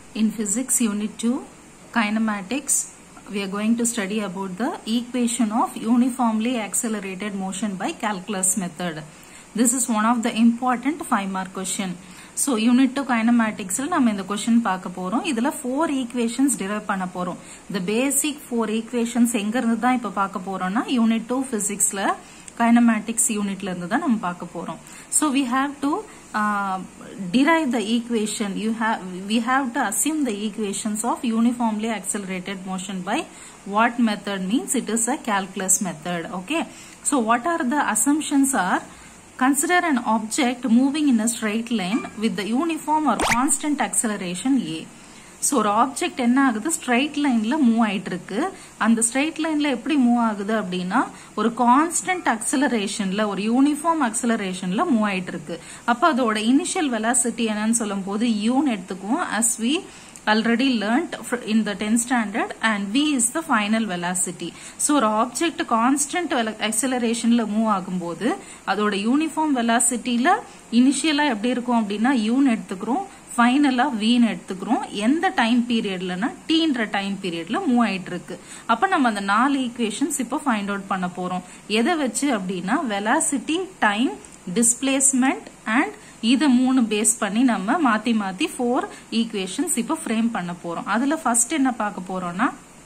In physics unit 2 kinematics we are going to study about the equation of uniformly accelerated motion by calculus method. This is one of the important 5 mark question. So unit 2 kinematics நம்ம இந்த question பார்க்க போறோம் இதுல 4 equations derive பண்ண போறோம் the basic 4 equations எங்க இருந்து தான் இப்ப பார்க்க போறோம்னா unit 2 physicsல kinematics unitல இருந்து தான் நம்ம பார்க்க போறோம் so we have to uh, derive the equation you have we have to assume the equations of uniformly accelerated motion by what method means it is a calculus method okay so what are the assumptions are consider an object moving in a straight line with the uniform or constant acceleration a so ஒரு object என்ன ஆகுது straight லைன்ல move ஆயிட்டு இருக்கு அந்த straight லைன்ல எப்படி move ஆகுது அப்படின்னா ஒரு கான்ஸ்டன்ட் அக்சலரேஷன்ல ஒரு யூனிஃபார்ம் அக்சலரேஷன்ல மூவ் ஆயிட்டு இருக்கு அப்ப அதோட இனிஷியல் வெலாசிட்டி என்னன்னு சொல்லும் போது யூன்னு எடுத்துக்குவோம் as we already learnt in the 10th standard and v is the final velocity so ஒரு ஆப்ஜெக்ட் கான்ஸ்டன்ட் acceleration-ல மூவ் ஆகும்போது அதோட யூனிஃபார்ம் வெலாசிட்டில இனிஷியலா எப்படி இருக்கும் அப்படின்னா யூன்னு எடுத்துக்கிறோம் ஃபைனலா வீன்னு எடுத்துக்கிறோம் எந்த டைம் பீரியட்லனா டீன்ற டைம் பீரியட்ல மூவ் ஆயிட்டு இருக்கு அப்ப நம்ம அந்த நாலு ஈக்குவேஷன்ஸ் இப்போ ஃபைண்ட் அவுட் பண்ண போறோம் எதை வச்சு அப்படின்னா வெலாசிட்டி டைம் டிஸ்பிளேஸ்மெண்ட் அண்ட் இத மூணு பேஸ் பண்ணி நம்ம மாத்தி மாத்தி ஃபோர் ஈக்குவேஷன்ஸ் இப்போ ஃப்ரேம் பண்ண போறோம் அதுல ஃபர்ஸ்ட் என்ன பார்க்க போறோம்னா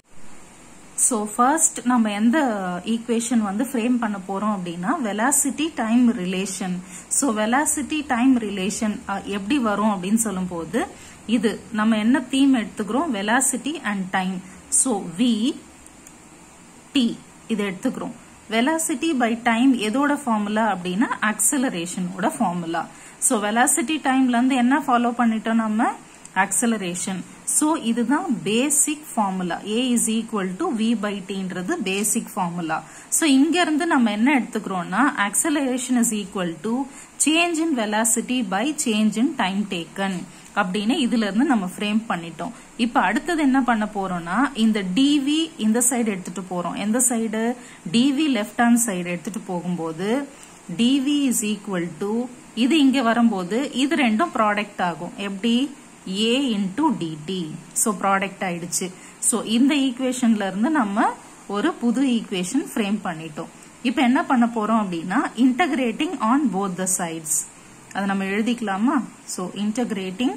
ஸோ ஃபர்ஸ்ட் நம்ம எந்த ஈக்குவேஷன் வந்து ஃப்ரேம் பண்ண போறோம் அப்படின்னா velocity time relation so velocity time relation எப்படி வரும் அப்படின்னு சொல்லும் போது இது நம்ம என்ன தீம் எடுத்துக்கிறோம் velocity and time so V T இது எடுத்துக்கிறோம் வெலாசிட்டி பை டைம் எதோட ஃபார்முலா அப்படின்னா அக்சலரேஷனோட ஃபார்முலா ஸோ வெலாசிட்டி டைம்ல இருந்து என்ன ஃபாலோ பண்ணிட்டோம் நம்ம அக்சலரேஷன் ஸோ இதுதான் basic formula A is equal to V by டின்றது பேசிக் ஃபார்முலா ஸோ இங்க இருந்து நம்ம என்ன எடுத்துக்கிறோம்னா acceleration is equal to change in velocity by change in time taken அப்படின்னு இதுல இருந்து நம்ம ஃப்ரேம் பண்ணிட்டோம் இப்ப அடுத்தது என்ன பண்ண போறோம்னா இந்த டிவி இந்த சைடு எடுத்துட்டு போறோம் எந்த side DV left hand side எடுத்துட்டு போகும்போது டிவி இஸ் ஈக்குவல் டு இது இங்க வரும்போது இது ரெண்டும் ப்ராடக்ட் ஆகும் எப்படி A into DT so product ஆயிடுச்சு ஸோ இந்த ஈக்குவேஷன்ல இருந்து நம்ம ஒரு புது ஈக்குவேஷன் ஃப்ரேம் பண்ணிட்டோம் இப்போ என்ன பண்ண போறோம் அப்படின்னா integrating on both the sides அதை நம்ம எழுதிக்கலாமா so integrating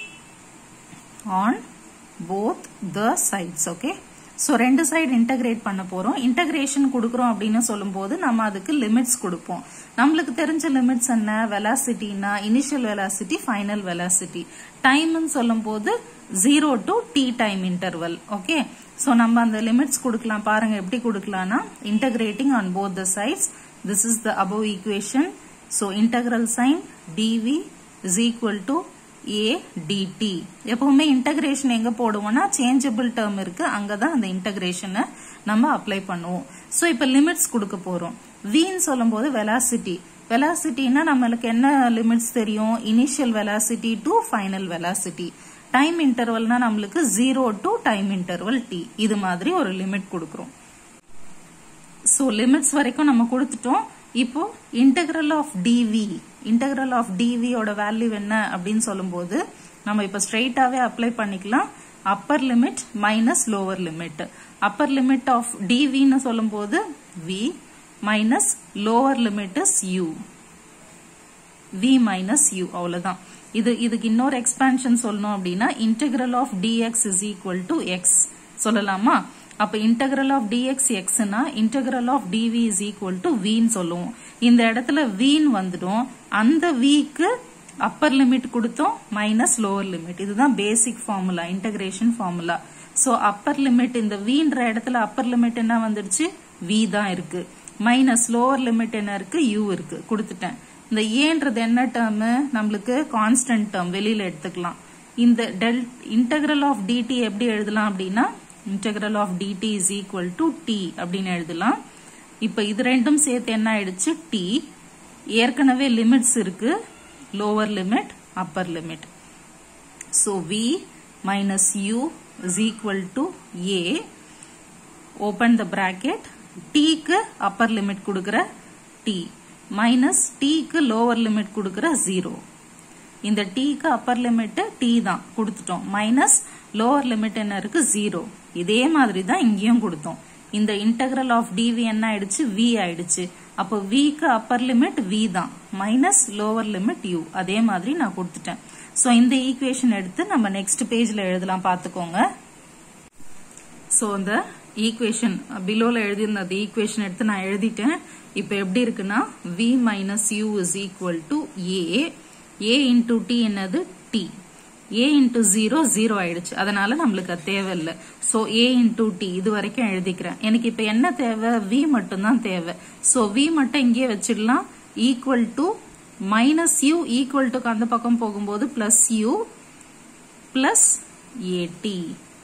on both the sides okay so ரெண்டு சைடு இன்டகிரேட் பண்ண போறோம் இன்டகிரேஷன் கொடுக்குறோம் அப்படின்னு சொல்லும்போது நம்ம அதுக்கு லிமிட்ஸ் கொடுப்போம் நம்மளுக்கு தெரிஞ்ச லிமிட்ஸ் என்ன வெலாசிட்டினா இனிஷியல் வெலாசிட்டி ஃபைனல் வெலாசிட்டி டைம்னு சொல்லும் போது zero to T time interval okay so நம்ம அந்த லிமிட்ஸ் கொடுக்கலாம் பாருங்க எப்படி கொடுக்கலாம்னா integrating on both the sides this is the above equation so integral sign DV is equal to A DT எப்பவுமே இன்டகிரேஷன் எங்க போடுவோம்னா சேஞ்சபிள் டேர்ம் இருக்கு அங்கதான் அந்த இன்டகிரேஷனை நம்ம அப்ளை பண்ணுவோம் ஸோ இப்போ லிமிட்ஸ் கொடுக்க போறோம் வின்னு சொல்லும் போது வெலாசிட்டி வெலாசிட்டினா நம்மளுக்கு என்ன லிமிட்ஸ் தெரியும் initial velocity to final velocity time இன்டர்வல்னா நம்மளுக்கு zero to time interval T இது மாதிரி ஒரு லிமிட் கொடுக்குறோம் ஸோ லிமிட்ஸ் வரைக்கும் நம்ம கொடுத்துட்டோம் இப்போ integral of DV integral of டிவியோட வேல்யூ என்ன அப்படின்னு சொல்லும்போது நம்ம இப்போ ஸ்ட்ரெயிட்டாவே அப்ளை பண்ணிக்கலாம் upper limit minus lower limit upper limit of டிவின்னு சொல்லும்போது V minus lower limit is U V minus U அவ்வளவுதான் இது இதுக்கு இன்னொரு எக்ஸ்பான்ஷன் சொல்லணும் அப்படின்னா integral of DX is equal to X சொல்லலாமா அப்ப இன்டெகிரல் ஆஃப் டிஎக்ஸ் எக்ஸ்னா integral of DV is equal to வின்னு சொல்லுவோம் இந்த இடத்துல வின்னு வந்துடும் அந்த விக்கு அப்பர் லிமிட் கொடுத்தோம் மைனஸ் லோவர் லிமிட் இதுதான் basic formula integration formula so upper limit இந்த வின்ற இடத்துல அப்பர் லிமிட் என்ன வந்துடுச்சு வி தான் இருக்கு மைனஸ் லோவர் லிமிட் என்ன இருக்கு யூ இருக்கு கொடுத்துட்டேன் இந்த ஏன்றது என்ன டேர்ம் நம்மளுக்கு கான்ஸ்டன்ட் டேர்ம் வெளியில எடுத்துக்கலாம் இந்த டெல் இன்டகிரல் ஆஃப் டிடி எப்படி எழுதலாம் அப்படின்னா integral of DT is equal to T அப்படின்னு எழுதலாம் இப்ப இது ரெண்டும் சேர்த்து என்ன ஆயிடுச்சு டி ஏற்கனவே லிமிட்ஸ் இருக்கு lower limit upper limit so V minus U is equal to A open the bracket டீக்கு அப்பர் லிமிட் கொடுக்குற டி மைனஸ் டீக்கு லோவர் லிமிட் கொடுக்குற ஜீரோ இந்த டீக்கு அப்பர் லிமிட் டி தான் கொடுத்துட்டோம் மைனஸ் லோவர் லிமிட் என்ன இருக்கு ஜீரோ இதே மாதிரி தான் இங்கேயும் கொடுத்தோம் இந்த இன்டெகிரல் ஆஃப் டிவி என்ன ஆயிடுச்சு வி ஆயிடுச்சு அப்போ விக்கு அப்பர் லிமிட் வி தான் மைனஸ் லோவர் லிமிட் யூ அதே மாதிரி நான் கொடுத்துட்டேன் ஸோ இந்த ஈக்குவேஷன் எடுத்து நம்ம நெக்ஸ்ட் பேஜ்ல எழுதலாம் பார்த்துக்கோங்க ஸோ இந்த ஈக்குவேஷன் பிலோல எழுதியிருந்த அந்த ஈக்குவேஷன் எடுத்து நான் எழுதிட்டேன் இப்போ எப்படி இருக்குன்னா V minus U is equal to A A into T என்னது T A into zero zero ஆயிடுச்சு அதனால நம்மளுக்கு அது தேவையில்லை ஸோ ஏ இன்டூ டி இது வரைக்கும் எழுதிக்கிறேன் எனக்கு இப்போ என்ன தேவை வி மட்டும்தான் தேவை ஸோ வி மட்டும் இங்கேயே வச்சிடலாம் equal to minus U equal டுக்கு அந்த பக்கம் போகும்போது plus U plus AT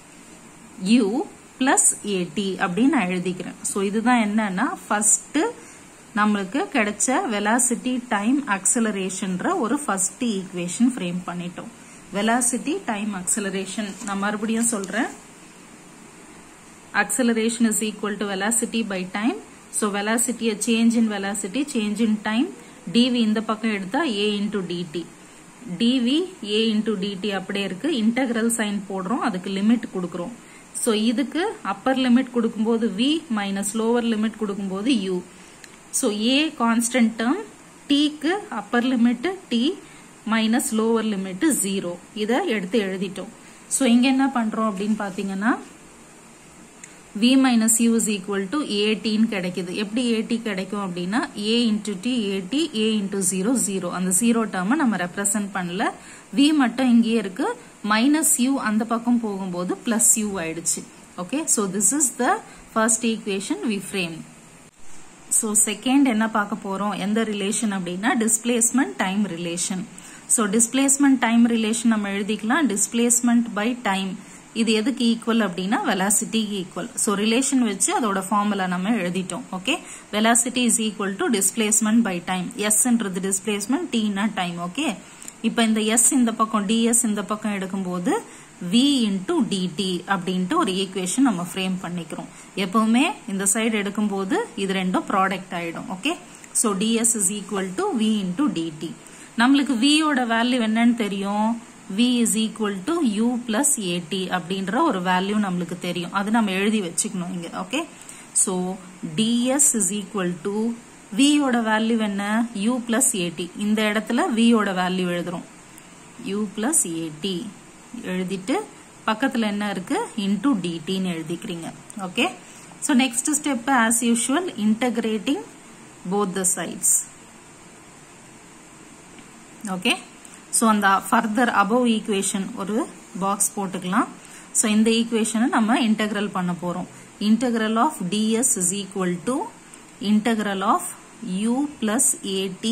U plus AT அப்படின்னு நான் எழுதிக்கிறேன் ஸோ இதுதான் என்னன்னா ஃபர்ஸ்ட் நம்மளுக்கு கிடைச்ச வெலாசிட்டி டைம் அக்சலரேஷன்ற ஒரு ஃபர்ஸ்ட் ஈக்குவேஷன் ஃப்ரேம் பண்ணிட்டோம் வெலாசிட்டி டைம் அக்சலரேஷன் நான் மறுபடியும் சொல்றேன் acceleration is equal to velocity by time so velocity a change in velocity change in time dv இந்த பக்கம் எடுத்தா a into dt dv a into dt அப்படியே இருக்கு இன்டகிரல் சைன் போடுறோம் அதுக்கு லிமிட் கொடுக்குறோம் so இதுக்கு அப்பர் லிமிட் கொடுக்கும்போது v மைனஸ் லோவர் லிமிட் கொடுக்கும்போது u so a constant term t க்கு upper limit t minus lower limit zero இதை எடுத்து எழுதிட்டோம் ஸோ இங்க என்ன பண்றோம் அப்படின்னு பாத்தீங்கன்னா v minus u is equal to at ன்னு கிடைக்குது எப்படி at கிடைக்கும் அப்படின்னா a into t at a into 0 0 அந்த 0 டேர்மை நம்ம ரெப்ரசன்ட் பண்ணல v மட்டும் இங்கேயே இருக்கு மைனஸ் u அந்த பக்கம் போகும்போது பிளஸ் u ஆயிடுச்சு okay so this is the first equation we frame so second என்ன பார்க்க போறோம் எந்த ரிலேஷன் அப்படின்னா displacement time relation so displacement time relation நம்ம எழுதிக்கலாம் டிஸ்பிளேஸ்மெண்ட் பை டைம் இது எதுக்கு ஈக்குவல் அப்படின்னா வெலாசிட்டிக்கு ஈக்குவல் ஸோ ரிலேஷன் வச்சு அதோட ஃபார்முலா நம்ம எழுதிட்டோம் okay velocity is equal to displacement by time எஸ்ன்றது டிஸ்பிளேஸ்மெண்ட் டீனா டைம் ஓகே இப்போ இந்த எஸ் இந்த பக்கம் டிஎஸ் இந்த பக்கம் எடுக்கும்போது வி இன்டூ டிடி அப்படின்ட்டு ஒரு ஈக்குவேஷன் நம்ம ஃப்ரேம் பண்ணிக்கிறோம் எப்பவுமே இந்த சைடு எடுக்கும்போது இது ரெண்டும் ப்ராடக்ட் ஆயிடும் okay so DS is equal to V into DT நம்மளுக்கு வியோட வேல்யூ என்னன்னு தெரியும் v is equal to u plus at அப்படின்ற ஒரு வேல்யூ நம்மளுக்கு தெரியும் அது நம்ம எழுதி வச்சுக்கணும் இங்க okay so ds is equal to v யோட வேல்யூ என்ன u plus at இந்த இடத்துல v யோட வேல்யூ எழுதுறோம் u plus at எழுதிட்டு பக்கத்துல என்ன இருக்கு into dt ன்னு எழுதிக்கிறீங்க okay so next step as usual integrating both the sides okay so அந்த ஃபர்தர் அபவ் ஈக்குவேஷன் ஒரு பாக்ஸ் போட்டுக்கலாம் ஸோ இந்த ஈக்குவேஷனை நம்ம இன்டெக்ரல் பண்ண போகிறோம் integral of DS is equal to integral of U plus AT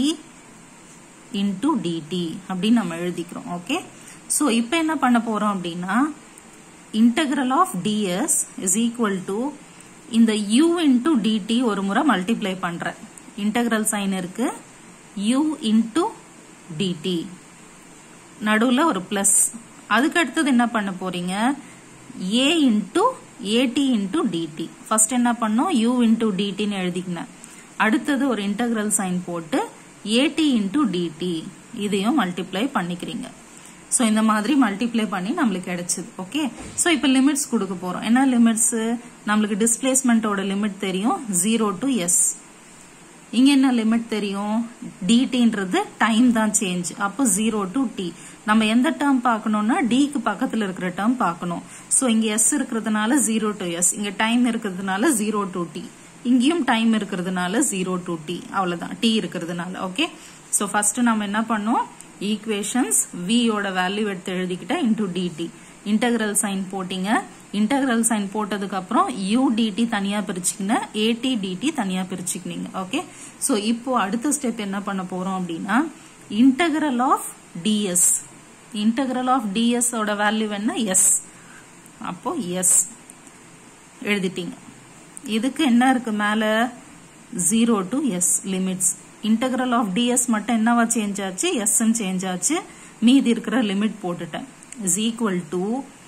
into DD அப்படின்னு நம்ம எழுதிக்கிறோம் ஓகே ஸோ இப்போ என்ன பண்ண போகிறோம் அப்படின்னா integral of DS is equal to இந்த யூ இன்டூ டிடி ஒரு முறை மல்டிப்ளை பண்ணுறேன் இன்டெக்ரல் சைன் இருக்கு யூ இன்டூ டிடி நடுவில் ஒரு பிளஸ் அதுக்கு அடுத்தது என்ன பண்ண போறீங்க A into AT into DT first என்ன பண்ணோம் யூ இன்டூ டிடின்னு எழுதிக்கினேன் அடுத்தது ஒரு இன்டகிரல் சைன் போட்டு ஏடி இன்டூ டிடி இதையும் மல்டிப்ளை பண்ணிக்கிறீங்க ஸோ இந்த மாதிரி மல்டிப்ளை பண்ணி நம்மளுக்கு கிடைச்சது ஓகே ஸோ இப்போ லிமிட்ஸ் கொடுக்க போறோம் என்ன லிமிட்ஸ் நம்மளுக்கு டிஸ்பிளேஸ்மெண்ட்டோட லிமிட் தெரியும் ஜீரோ டு எஸ் இங்க என்ன லிமிட் தெரியும் டிடின்றது டைம் தான் சேஞ்ச் அப்போ ஜீரோ டு டி நம்ம எந்த டேர்ம் பார்க்கணும்னா டிக்கு பக்கத்துல இருக்கிற டேர்ம் பார்க்கணும் ஸோ இங்க எஸ் இருக்கிறதுனால ஜீரோ டு எஸ் இங்க டைம் இருக்கிறதுனால ஜீரோ டு டி இங்கேயும் டைம் இருக்கிறதுனால ஜீரோ டு டி அவ்வளவுதான் டி இருக்கிறதுனால ஓகே ஸோ ஃபர்ஸ்ட் நம்ம என்ன பண்ணோம் ஈக்குவேஷன்ஸ் வியோட வேல்யூ எடுத்து எழுதிக்கிட்டா இன்டூ டிடி இன்டகிரல் சைன் போட்டீங்க இன்டகிரல் சைன் போட்டதுக்கு அப்புறம் யூடிடி தனியா பிரிச்சுக்கிங்க ஏடி டிடி தனியா பிரிச்சுக்கினீங்க ஓகே சோ இப்போ அடுத்த ஸ்டெப் என்ன பண்ண போறோம் அப்படின்னா integral of ds integral of ds ஓட வேல்யூ என்ன எஸ் அப்போ எஸ் எழுதிட்டீங்க இதுக்கு என்ன இருக்கு மேல zero to s limits integral of ds மட்டும் என்னவா சேஞ்ச் ஆச்சு எஸ் சேஞ்ச் ஆச்சு மீதி இருக்கிற லிமிட் போட்டுட்டேன் is equal to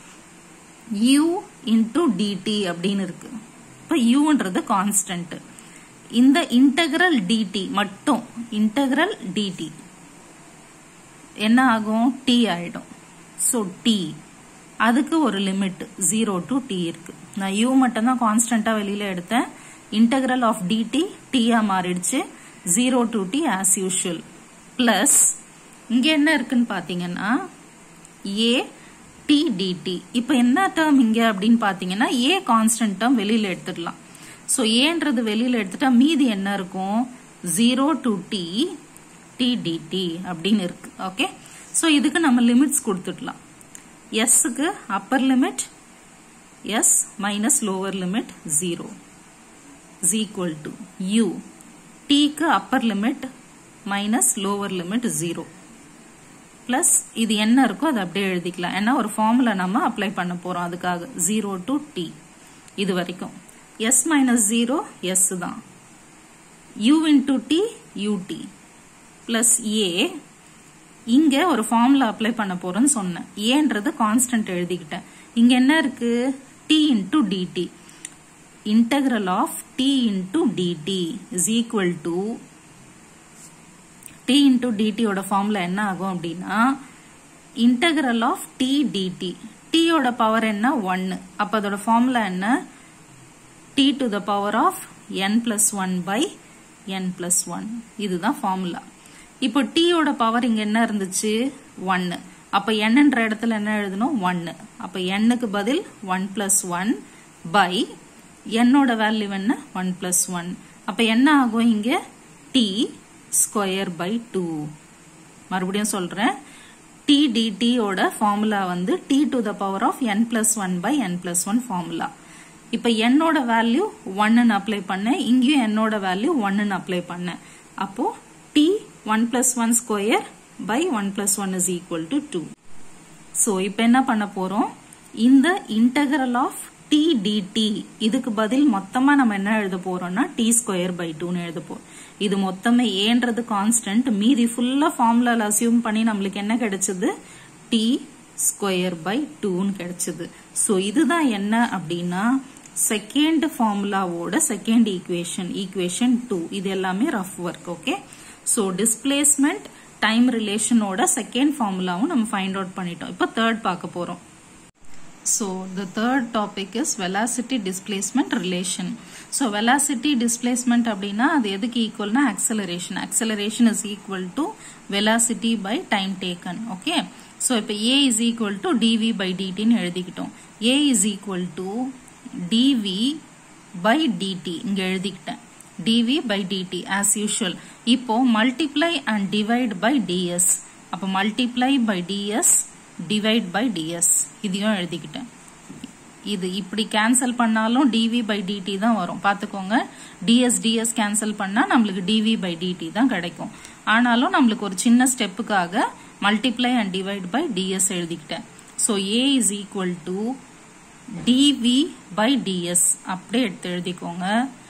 u into DD அப்படின்னு இருக்கு இப்போ யூன்றது கான்ஸ்டன்ட் இந்த இன்டகிரல் டிடி மட்டும் இன்டகிரல் டிடி என்ன ஆகும் டி ஆயிடும் ஸோ டி அதுக்கு ஒரு லிமிட் ஜீரோ டு டி இருக்கு நான் யூ மட்டும் தான் கான்ஸ்டன்டா வெளியில எடுத்தேன் இன்டகிரல் ஆஃப் டிடி டீயா மாறிடுச்சு zero to t as usual plus இங்க என்ன இருக்குன்னு பாத்தீங்கன்னா ஏ டி டிடி இப்போ என்ன டேர்ம் இங்க அப்படின்னு பாத்தீங்கன்னா ஏ கான்ஸ்டன்ட் டேர்ம் வெளியில எடுத்துடலாம் ஸோ ஏன்றது வெளியில எடுத்துட்டா மீதி என்ன இருக்கும் zero to t t dt அப்படின்னு இருக்கு ஓகே ஸோ இதுக்கு நம்ம லிமிட்ஸ் கொடுத்துடலாம் எஸ்க்கு upper limit s minus lower limit zero is equal to u tக்கு upper limit minus lower limit 0 plus இது என்ன இருக்கோ அதை அப்படியே எழுதிக்கலாம் ஏன்னா ஒரு ஃபார்முலா நம்ம அப்ளை பண்ண போறோம் அதுக்காக 0 to t இது வரைக்கும் s minus 0 s தான் u into t ut plus a இங்க ஒரு ஃபார்முலா அப்ளை பண்ண போறோம்னு சொன்னேன் ஏன்றது கான்ஸ்டன்ட் எழுதிக்கிட்டேன் இங்க என்ன இருக்கு t into dt integral of t into dt is equal to t into dt ஓட ஃபார்முலா என்ன ஆகும் அப்படின்னா integral of t dt t ஓட பவர் என்ன 1 அப்ப அதோட ஃபார்முலா என்ன t to the power of n plus 1 by n plus 1 இதுதான் ஃபார்முலா இப்போ t ஓட பவர் இங்க என்ன இருந்துச்சு 1 அப்ப n என்ற இடத்துல என்ன எழுதணும் 1 அப்ப n க்கு பதில் 1 plus 1 by என்னோட வேல்யூ என்ன ஒன் பிளஸ் ஒன் அப்ப என்ன ஆகும் இங்க டி ஸ்கொயர் பை டூ மறுபடியும் சொல்றேன் டி டிடி ஓட ஃபார்முலா வந்து t to the power of n plus one by n plus one formula இப்ப என்னோட வேல்யூ ஒன்னு அப்ளை பண்ணேன் இங்கேயும் என்னோட வேல்யூ ஒன்னு அப்ளை பண்ணேன் அப்போ t one plus one square by one plus one is equal to two so இப்போ என்ன பண்ண போறோம் இந்த இன்டகரல் ஆஃப் டி டிடி இதுக்கு பதில் மொத்தமா நம்ம என்ன எழுத போறோம்னா டி ஸ்கொயர் பை டூன்னு எழுத போறோம் இது மொத்தமே ஏன்றது கான்ஸ்டன்ட் மீதி ஃபுல்லா ஃபார்முலால அசியூம் பண்ணி நம்மளுக்கு என்ன கிடைச்சது டி ஸ்கொயர் பை டூன்னு கிடைச்சது ஸோ இதுதான் என்ன அப்படின்னா செகண்ட் ஃபார்முலாவோட செகண்ட் ஈக்குவேஷன் ஈக்குவேஷன் டூ இது எல்லாமே rough work okay so displacement time ரிலேஷனோட செகண்ட் ஃபார்முலாவும் நம்ம ஃபைண்ட் அவுட் பண்ணிட்டோம் இப்போ தேர்ட் பார்க்க போறோம் So the third topic is velocity displacement relation. So velocity displacement அப்படின்னா அது எதுக்கு ஈக்குவல்னா acceleration. Acceleration is equal to velocity by time taken. Okay. So இப்போ A is equal to dv by dt ன்னு எழுதிக்கிட்டோம். A is equal to dv by dt இங்க எழுதிக்கிட்டேன். dv by dt as usual. இப்போ multiply and divide by ds. அப்போ multiply by ds divide by ds இதையும் எழுதிக்கிட்டேன் இது இப்படி கேன்சல் பண்ணாலும் டிவி பை டிடி தான் வரும் பார்த்துக்கோங்க டிஎஸ் டிஎஸ் கேன்சல் பண்ணா நம்மளுக்கு டிவி பை டிடி தான் கிடைக்கும் ஆனாலும் நம்மளுக்கு ஒரு சின்ன ஸ்டெப்புக்காக multiply and divide by ds எழுதிக்கிட்டேன் so a is equal to dv by ds அப்படியே எடுத்து எழுதிக்கோங்க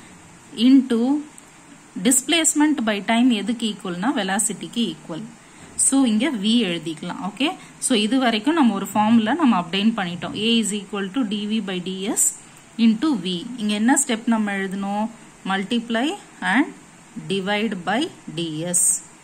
இன்டு டிஸ்பிளேஸ்மெண்ட் பை டைம் எதுக்கு ஈக்குவல்னா வெலாசிட்டிக்கு ஈக்குவல் ஸோ இங்க v எழுதிக்கலாம் ஓகே ஸோ இது வரைக்கும் நம்ம ஒரு ஃபார்முலா நம்ம அப்டைன் பண்ணிட்டோம் a is equal to dv by ds into v இங்க என்ன ஸ்டெப் நம்ம எழுதணும் multiply and divide by ds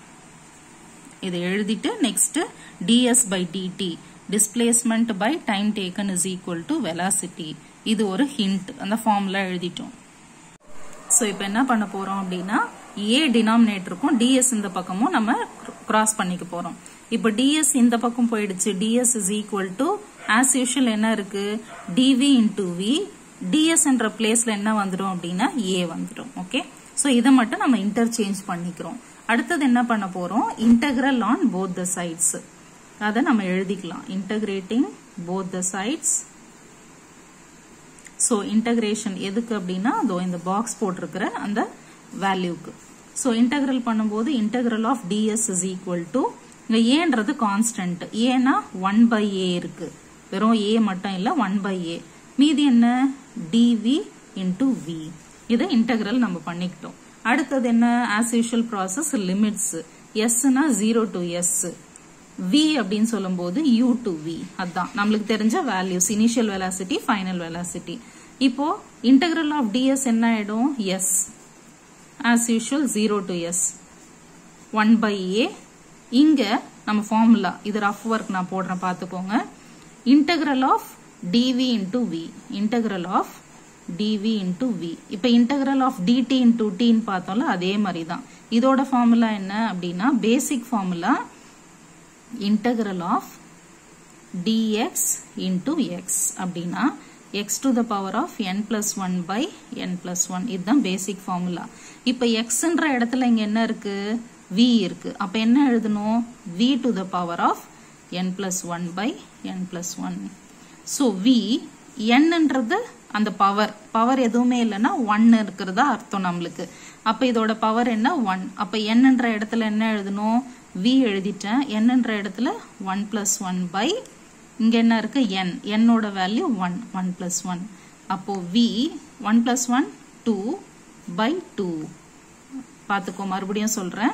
இதை எழுதிட்டு next ds by dt displacement by time taken is equal to velocity இது ஒரு ஹிண்ட் அந்த ஃபார்முலா எழுதிட்டோம் ஸோ இப்போ என்ன பண்ண போறோம் அப்படின்னா ஏ டினாமினேட்டருக்கும் டிஎஸ் இந்த பக்கமும் நம்ம கிராஸ் பண்ணிக்க போறோம் இப்போ டிஎஸ் இந்த பக்கம் போயிடுச்சு ds is equal to as usual என்ன இருக்கு டிவி இன்டூ வி டிஎஸ் என்ற பிளேஸ்ல என்ன வந்துடும் அப்படின்னா ஏ வந்துடும் ஓகே ஸோ இதை மட்டும் நம்ம இன்டர்சேஞ்ச் பண்ணிக்கிறோம் அடுத்தது என்ன பண்ண போறோம் integral on both the sides அதை நம்ம எழுதிக்கலாம் integrating both the sides so integration எதுக்கு அப்படின்னா அதோ இந்த பாக்ஸ் போட்டிருக்கிற அந்த வேல்யூக்கு ஸோ இன்டகிரல் பண்ணும்போது integral of DS is equal to இங்க ஏன்றது கான்ஸ்டன்ட் ஏன்னா ஒன் பை ஏ இருக்கு வெறும் ஏ மட்டும் இல்லை ஒன் பை ஏ மீதி என்ன டிவி இன்டூ வி இதை இன்டகிரல் நம்ம பண்ணிக்கிட்டோம் அடுத்தது என்ன ஆஸ் யூஷுவல் ப்ராசஸ் லிமிட்ஸ் எஸ்னா ஜீரோ டு எஸ் வி அப்படின்னு சொல்லும்போது யூ டு வி அதான் நம்மளுக்கு தெரிஞ்ச values initial velocity final velocity இப்போ இன்டகிரல் ஆஃப் டிஎஸ் என்ன ஆயிடும் s as usual zero to s one by a இங்க நம்ம ஃபார்முலா இது ரஃப் ஒர்க் நான் போடுறேன் பார்த்துக்கோங்க integral of dv into v integral of dv into v இப்போ இன்டகிரல் ஆஃப் டிடி இன்டூ டின்னு பார்த்தோம்ல அதே மாதிரி தான் இதோட ஃபார்முலா என்ன அப்படின்னா basic formula integral of dx into x அப்படின்னா x to the power of n plus 1 by n plus 1 இதுதான் basic formula இப்ப xன்ற இடத்துல இங்க என்ன இருக்கு v இருக்கு அப்ப என்ன எழுதணும் v to the power of n plus 1 by n plus 1 so v nன்றது அந்த பவர் பவர் எதுவுமே இல்லைன்னா ஒன் இருக்கிறதா அர்த்தம் நம்மளுக்கு அப்ப இதோட பவர் என்ன ஒன் அப்ப என்னன்ற இடத்துல என்ன எழுதணும் v எழுதிட்டேன் என்னன்ற இடத்துல ஒன் பிளஸ் ஒன் பை இங்க என்ன இருக்கு n என்னோட value one one plus one அப்போ v one plus one two by two பார்த்துக்கோ மறுபடியும் சொல்றேன்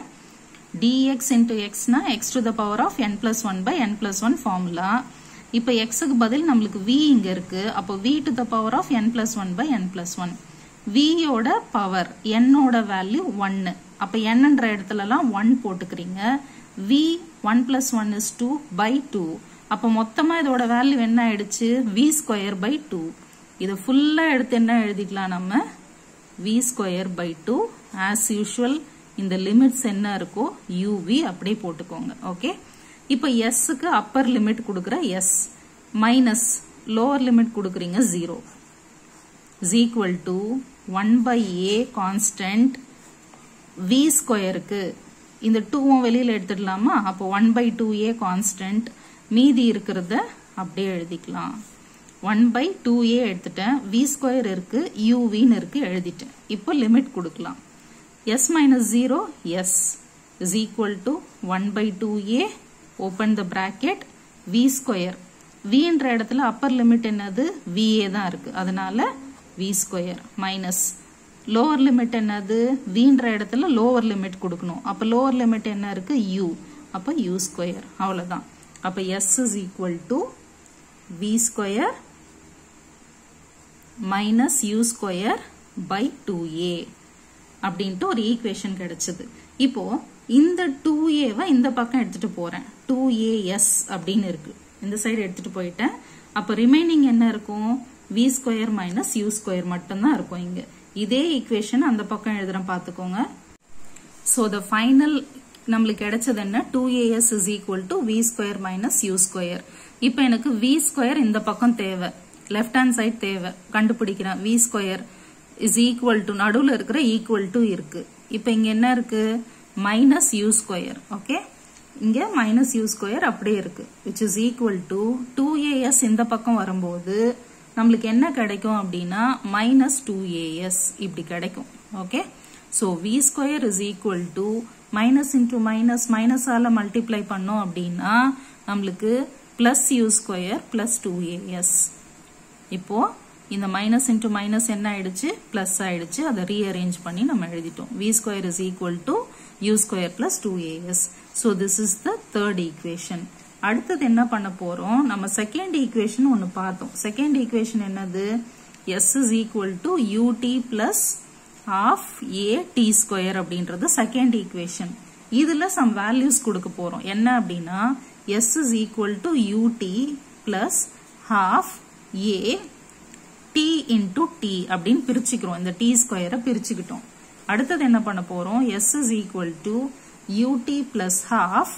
dx into x னா x to the power of n plus 1 by n plus 1 formula இப்போ xக்கு பதில் நம்மளுக்கு v இங்க இருக்கு அப்போ v to the power of n plus 1 by n plus 1 v யோட பவர் n ஓட வேல்யூ 1 அப்ப n ன்ற இடத்துலலாம் 1 போட்டுக்கிறீங்க v 1 plus 1 is 2 by 2 அப்ப மொத்தமா இதோட வேல்யூ என்ன ஆயிடுச்சு v ஸ்கொயர் பை டூ இதை ஃபுல்லா எடுத்து என்ன எழுதிக்கலாம் நம்ம v square by two as usual இந்த லிமிட்ஸ் என்ன இருக்கோ uv அப்படியே போட்டுக்கோங்க ஓகே இப்போ எஸ்க்கு அப்பர் லிமிட் கொடுக்குற எஸ் மைனஸ் லோவர் லிமிட் கொடுக்குறீங்க zero is equal to 1 by a constant v ஸ்கொயருக்கு இந்த டூவும் வெளியில எடுத்துடலாமா அப்போ one by two a constant மீதி இருக்கிறத அப்படியே எழுதிக்கலாம் ஒன் பை டூ ஏ எடுத்துட்டேன் வி ஸ்கொயர் இருக்கு யூவின்னு இருக்கு எழுதிட்டேன் இப்போ லிமிட் கொடுக்கலாம் s minus zero s is equal to one by two a open the bracket v square வின்ற இடத்துல அப்பர் லிமிட் என்னது விஏ தான் இருக்கு அதனால v square minus lower limit என்னது வின்ற இடத்துல லோவர் லிமிட் கொடுக்கணும் அப்ப லோவர் லிமிட் என்ன இருக்கு யூ அப்ப யூ ஸ்கொயர் அவ்வளவுதான் அப்ப s is equal to v square minus u square by two a அப்படின்ட்டு ஒரு ஈக்குவேஷன் கிடைச்சது இப்போ இந்த டூ ஏவை இந்த பக்கம் எடுத்துட்டு போறேன் டூ ஏ எஸ் அப்படின்னு இருக்கு இந்த சைடு எடுத்துட்டு போயிட்டேன் அப்ப ரிமைனிங் என்ன இருக்கும் v square minus u square மட்டும்தான் இருக்கும் இங்க இதே ஈக்குவேஷன் அந்த பக்கம் எழுதுறேன் பாத்துக்கோங்க ஸோ த ஃபைனல் நம்மளுக்கு கிடைச்சது என்ன two as is equal to v square minus u square இப்போ எனக்கு வி ஸ்கொயர் இந்த பக்கம் தேவை லெஃப்ட் ஹேண்ட் சைட் தேவை கண்டுபிடிக்கிறேன் v square is equal to நடுவில் இருக்கிற ஈக்குவல் டு இருக்கு இப்போ இங்க என்ன இருக்கு மைனஸ் யூ ஸ்கொயர் ஓகே இங்க மைனஸ் யூ ஸ்கொயர் அப்படியே இருக்கு which is equal to two as இந்த பக்கம் வரும்போது நம்மளுக்கு என்ன கிடைக்கும் அப்படின்னா மைனஸ் டூ ஏஎஸ் இப்படி கிடைக்கும் okay so v square is equal to minus into minus மைனஸால மல்டிப்ளை பண்ணோம் அப்படின்னா நம்மளுக்கு plus u square plus two as இப்போ இந்த மைனஸ் இன்டூ மைனஸ் என்ன ஆயிடுச்சு பிளஸ் ஆயிடுச்சு அதை ரீஅரேஞ்ச் பண்ணி நம்ம எழுதிட்டோம் v square is equal to u square plus two as so this is the third equation அடுத்தது என்ன பண்ண போறோம் நம்ம செகண்ட் ஈக்குவேஷன் ஒன்னு பார்த்தோம் செகண்ட் ஈக்குவேஷன் என்னது s is equal to ut plus of a t square அப்படின்றது செகண்ட் ஈக்குவேஷன் இதுல சம் வேல்யூஸ் கொடுக்க போறோம் என்ன அப்படின்னா s is equal to ut plus half a t into t அப்படின்னு பிரிச்சுக்கிறோம் இந்த டி ஸ்கொயரை பிரிச்சுக்கிட்டோம் அடுத்தது என்ன பண்ண போறோம் s is equal to ut plus half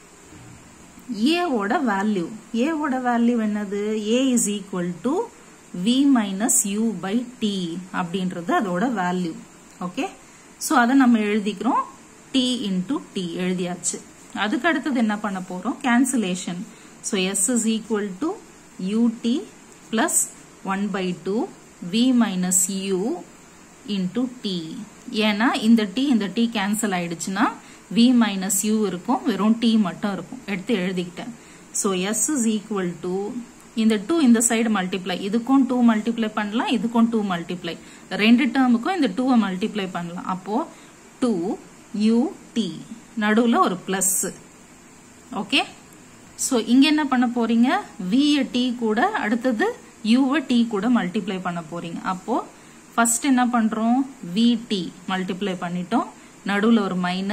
ஏவோட வேல்யூ ஏவோட வேல்யூ என்னது a is equal to v minus u by t அப்படின்றது அதோட வேல்யூ ஓகே ஸோ அதை நம்ம எழுதிக்கிறோம் டி இன்டூ டி எழுதியாச்சு அதுக்கு அடுத்தது என்ன பண்ண போறோம் cancellation so s is equal to ut plus one by two v minus u into t ஏன்னா இந்த டி இந்த டி கேன்சல் ஆயிடுச்சுன்னா வி மைனஸ் யூ இருக்கும் வெறும் டி மட்டும் இருக்கும் எடுத்து எழுதிக்கிட்டேன் so s is equal to இந்த டூ இந்த சைடு மல்டிப்ளை இதுக்கும் டூ மல்டிப்ளை பண்ணலாம் இதுக்கும் டூ மல்டிப்ளை ரெண்டு டேர்முக்கும் இந்த டூவை மல்டிப்ளை பண்ணலாம் அப்போ டூ யூ டி நடுவில் ஒரு பிளஸ் ஓகே ஸோ இங்க என்ன பண்ண போறீங்க வி டி கூட அடுத்தது யூவை டி கூட மல்டிப்ளை பண்ண போறீங்க அப்போ ஃபர்ஸ்ட் என்ன பண்றோம் வி டி மல்டிப்ளை பண்ணிட்டோம் நடுவில் ஒரு மைனஸ்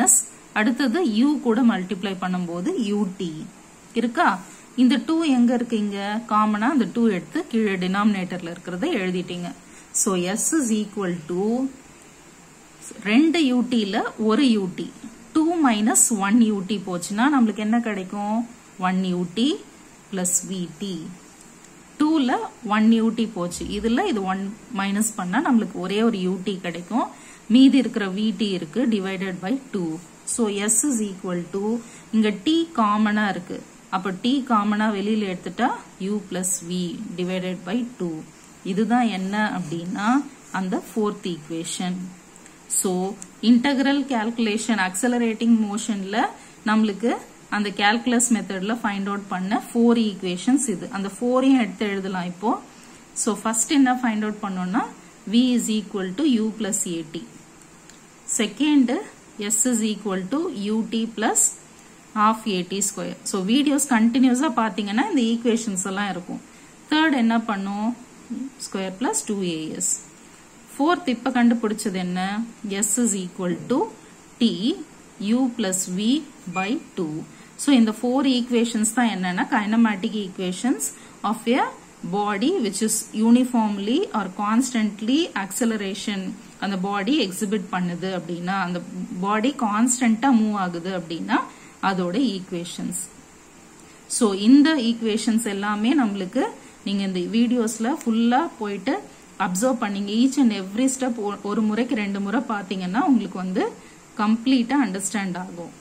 அடுத்தது u கூட மல்டிப்ளை பண்ணும்போது ut இருக்கா இந்த 2 எங்க இருக்கு இங்க காமனா அந்த 2 எடுத்து கீழே டினாமினேட்டர்ல இருக்கிறத எழுதிட்டீங்க so s is equal to ரெண்டு யூடியில் ஒரு ut two minus one ut போச்சுன்னா நம்மளுக்கு என்ன கிடைக்கும் ஒன் யூடி பிளஸ் விடி டூவில் ஒன் யூடி போச்சு இதில் இது ஒன் மைனஸ் பண்ணால் நம்மளுக்கு ஒரே ஒரு யூடி கிடைக்கும் மீதி இருக்கிற விடி இருக்கு divided by two so s is equal to இங்கே டி காமனாக இருக்கு அப்போ டி காமனாக வெளியில் எடுத்துட்டா u plus v divided by two இதுதான் என்ன அப்படின்னா அந்த fourth equation so integral calculation accelerating மோஷன்ல நம்மளுக்கு அந்த கேல்குலஸ் மெத்தட்ல ஃபைண்ட் அவுட் பண்ண ஃபோர் ஈக்குவேஷன்ஸ் இது அந்த ஃபோரையும் எடுத்து எழுதலாம் இப்போ ஸோ ஃபர்ஸ்ட் என்ன ஃபைண்ட் அவுட் பண்ணோம்னா v is equal to u plus at second s is equal to ut plus half at square so videos கண்டினியூஸாக பார்த்தீங்கன்னா இந்த ஈக்குவேஷன்ஸ் எல்லாம் இருக்கும் தேர்ட் என்ன பண்ணும் square plus two as fourth இப்போ கண்டுபிடிச்சது என்ன s is equal to t u plus v by two so இந்த ஃபோர் ஈக்குவேஷன்ஸ் தான் என்னன்னா kinematic equations of a body which is uniformly or constantly acceleration அந்த பாடி எக்ஸிபிட் பண்ணுது அப்படின்னா அந்த பாடி கான்ஸ்டன்டா மூவ் ஆகுது அப்படின்னா அதோட ஈக்குவேஷன்ஸ் ஸோ இந்த ஈக்குவேஷன்ஸ் எல்லாமே நம்மளுக்கு நீங்க இந்த வீடியோஸ்ல ஃபுல்லா போயிட்டு அப்சர்வ் பண்ணீங்க ஈச் அண்ட் எவ்ரி ஸ்டெப் ஒரு முறைக்கு ரெண்டு முறை பார்த்தீங்கன்னா உங்களுக்கு வந்து கம்ப்ளீட்டா அண்டர்ஸ்டாண்ட் ஆகும்